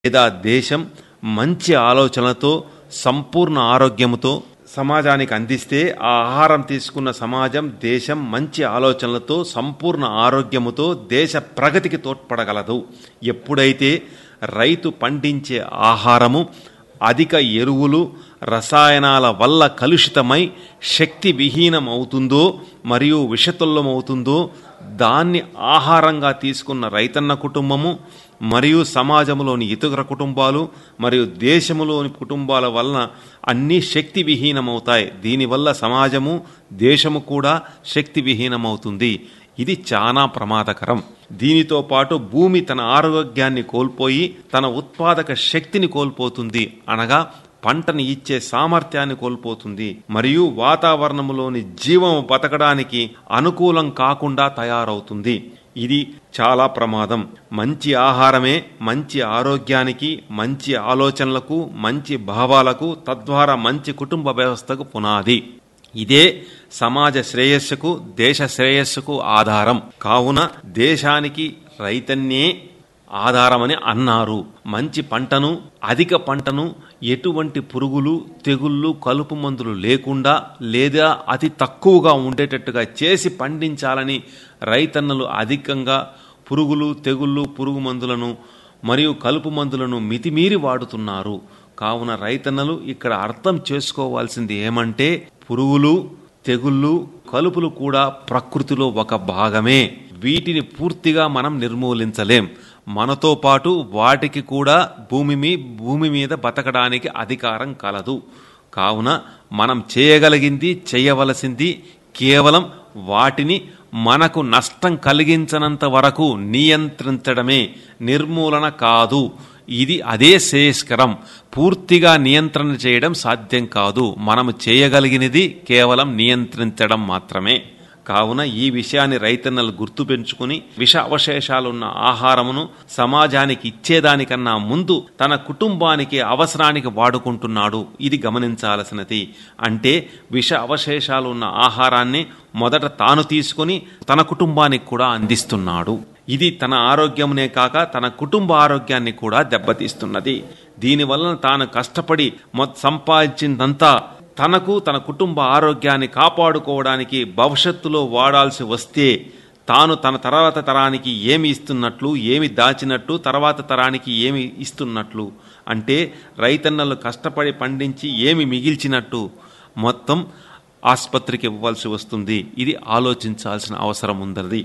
లేదా దేశం మంచి ఆలోచనలతో సంపూర్ణ ఆరోగ్యముతో సమాజానికి అందిస్తే ఆ ఆహారం తీసుకున్న సమాజం దేశం మంచి ఆలోచనలతో సంపూర్ణ ఆరోగ్యముతో దేశ ప్రగతికి తోడ్పడగలదు ఎప్పుడైతే రైతు పండించే ఆహారము అధిక ఎరువులు రసాయనాల వల్ల కలుషితమై శక్తి విహీనం అవుతుందో మరియు విషతుల్యమవుతుందో దాన్ని ఆహారంగా తీసుకున్న రైతన్న కుటుంబము మరియు సమాజంలోని ఇతర కుటుంబాలు మరియు దేశములోని కుటుంబాల వలన అన్నీ శక్తి విహీనమవుతాయి దీనివల్ల సమాజము దేశము కూడా శక్తి విహీనమవుతుంది ఇది చాలా ప్రమాదకరం దీనితో పాటు భూమి తన ఆరోగ్యాన్ని కోల్పోయి తన ఉత్పాదక శక్తిని కోల్పోతుంది అనగా పంటని ఇచ్చే సామర్థ్యాన్ని కోల్పోతుంది మరియు వాతావరణంలోని జీవం బతకడానికి అనుకూలం కాకుండా తయారవుతుంది ఇది చాలా ప్రమాదం మంచి ఆహారమే మంచి ఆరోగ్యానికి మంచి ఆలోచనలకు మంచి భావాలకు తద్వారా మంచి కుటుంబ వ్యవస్థకు పునాది ఇదే సమాజ శ్రేయస్సుకు దేశ శ్రేయస్సుకు ఆధారం కావున దేశానికి రైతన్యే ఆధారమని అన్నారు మంచి పంటను అధిక పంటను ఎటువంటి పురుగులు తెగుళ్ళు కలుపు మందులు లేకుండా లేదా అతి తక్కువగా ఉండేటట్టుగా చేసి పండించాలని రైతన్నలు అధికంగా పురుగులు తెగుళ్ళు పురుగు మందులను మరియు కలుపు మందులను మితిమీరి వాడుతున్నారు కావున రైతన్నలు ఇక్కడ అర్థం చేసుకోవాల్సింది ఏమంటే పురుగులు తెగుళ్ళు కలుపులు కూడా ప్రకృతిలో ఒక భాగమే వీటిని పూర్తిగా మనం నిర్మూలించలేం మనతో పాటు వాటికి కూడా భూమి మీ భూమి మీద బతకడానికి అధికారం కలదు కావున మనం చేయగలిగింది చేయవలసింది కేవలం వాటిని మనకు నష్టం కలిగించనంత వరకు నియంత్రించడమే నిర్మూలన కాదు ఇది అదే శ్రేయస్కరం పూర్తిగా నియంత్రణ చేయడం సాధ్యం కాదు మనము చేయగలిగినది కేవలం నియంత్రించడం మాత్రమే కావున ఈ విషయాన్ని రైతన్నలు గుర్తు పెంచుకుని విష అవశేషాలున్న ఆహారమును సమాజానికి ఇచ్చేదానికన్నా ముందు తన కుటుంబానికి అవసరానికి వాడుకుంటున్నాడు ఇది గమనించాల్సినది అంటే విష అవశేషాలు ఉన్న ఆహారాన్ని మొదట తాను తీసుకుని తన కుటుంబానికి కూడా అందిస్తున్నాడు ఇది తన ఆరోగ్యమునే కాక తన కుటుంబ ఆరోగ్యాన్ని కూడా దెబ్బతీస్తున్నది దీనివలన తాను కష్టపడి సంపాదించిందంతా తనకు తన కుటుంబ ఆరోగ్యాన్ని కాపాడుకోవడానికి భవిష్యత్తులో వాడాల్సి వస్తే తాను తన తర్వాత తరానికి ఏమి ఇస్తున్నట్లు ఏమి దాచినట్టు తర్వాత తరానికి ఏమి ఇస్తున్నట్లు అంటే రైతన్నలు కష్టపడి పండించి ఏమి మిగిల్చినట్టు మొత్తం ఆసుపత్రికి ఇవ్వాల్సి వస్తుంది ఇది ఆలోచించాల్సిన అవసరం ఉన్నది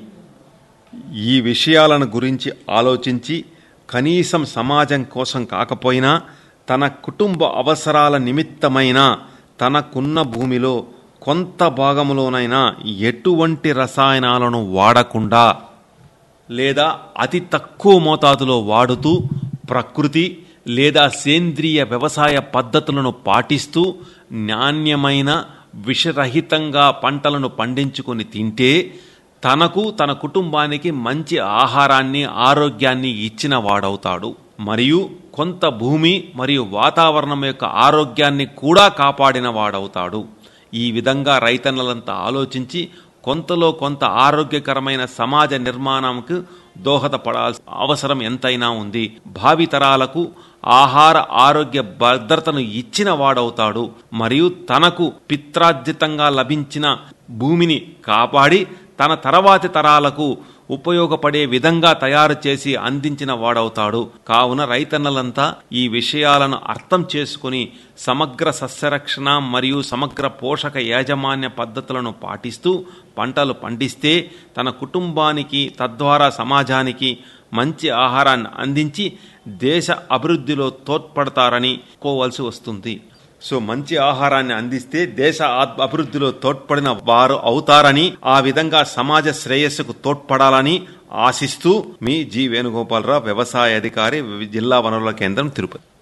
ఈ విషయాలను గురించి ఆలోచించి కనీసం సమాజం కోసం కాకపోయినా తన కుటుంబ అవసరాల నిమిత్తమైన తనకున్న భూమిలో కొంత భాగంలోనైనా ఎటువంటి రసాయనాలను వాడకుండా లేదా అతి తక్కువ మోతాదులో వాడుతూ ప్రకృతి లేదా సేంద్రియ వ్యవసాయ పద్ధతులను పాటిస్తూ నాణ్యమైన విషరహితంగా పంటలను పండించుకొని తింటే తనకు తన కుటుంబానికి మంచి ఆహారాన్ని ఆరోగ్యాన్ని ఇచ్చిన వాడవుతాడు మరియు కొంత భూమి మరియు వాతావరణం యొక్క ఆరోగ్యాన్ని కూడా కాపాడిన వాడవుతాడు ఈ విధంగా రైతన్నలంతా ఆలోచించి కొంతలో కొంత ఆరోగ్యకరమైన సమాజ నిర్మాణంకు దోహదపడాల్సిన అవసరం ఎంతైనా ఉంది భావితరాలకు ఆహార ఆరోగ్య భద్రతను ఇచ్చిన వాడవుతాడు మరియు తనకు పిత్రార్జితంగా లభించిన భూమిని కాపాడి తన తర్వాతి తరాలకు ఉపయోగపడే విధంగా తయారు చేసి అందించిన వాడవుతాడు కావున రైతన్నలంతా ఈ విషయాలను అర్థం చేసుకుని సమగ్ర సస్యరక్షణ మరియు సమగ్ర పోషక యాజమాన్య పద్ధతులను పాటిస్తూ పంటలు పండిస్తే తన కుటుంబానికి తద్వారా సమాజానికి మంచి ఆహారాన్ని అందించి దేశ అభివృద్ధిలో తోడ్పడతారని కోవాల్సి వస్తుంది సో మంచి ఆహారాన్ని అందిస్తే దేశ అభివృద్ధిలో తోడ్పడిన వారు అవుతారని ఆ విధంగా సమాజ శ్రేయస్సుకు తోడ్పడాలని ఆశిస్తూ మీ జి వేణుగోపాలరావు వ్యవసాయ అధికారి జిల్లా వనరుల కేంద్రం తిరుపతి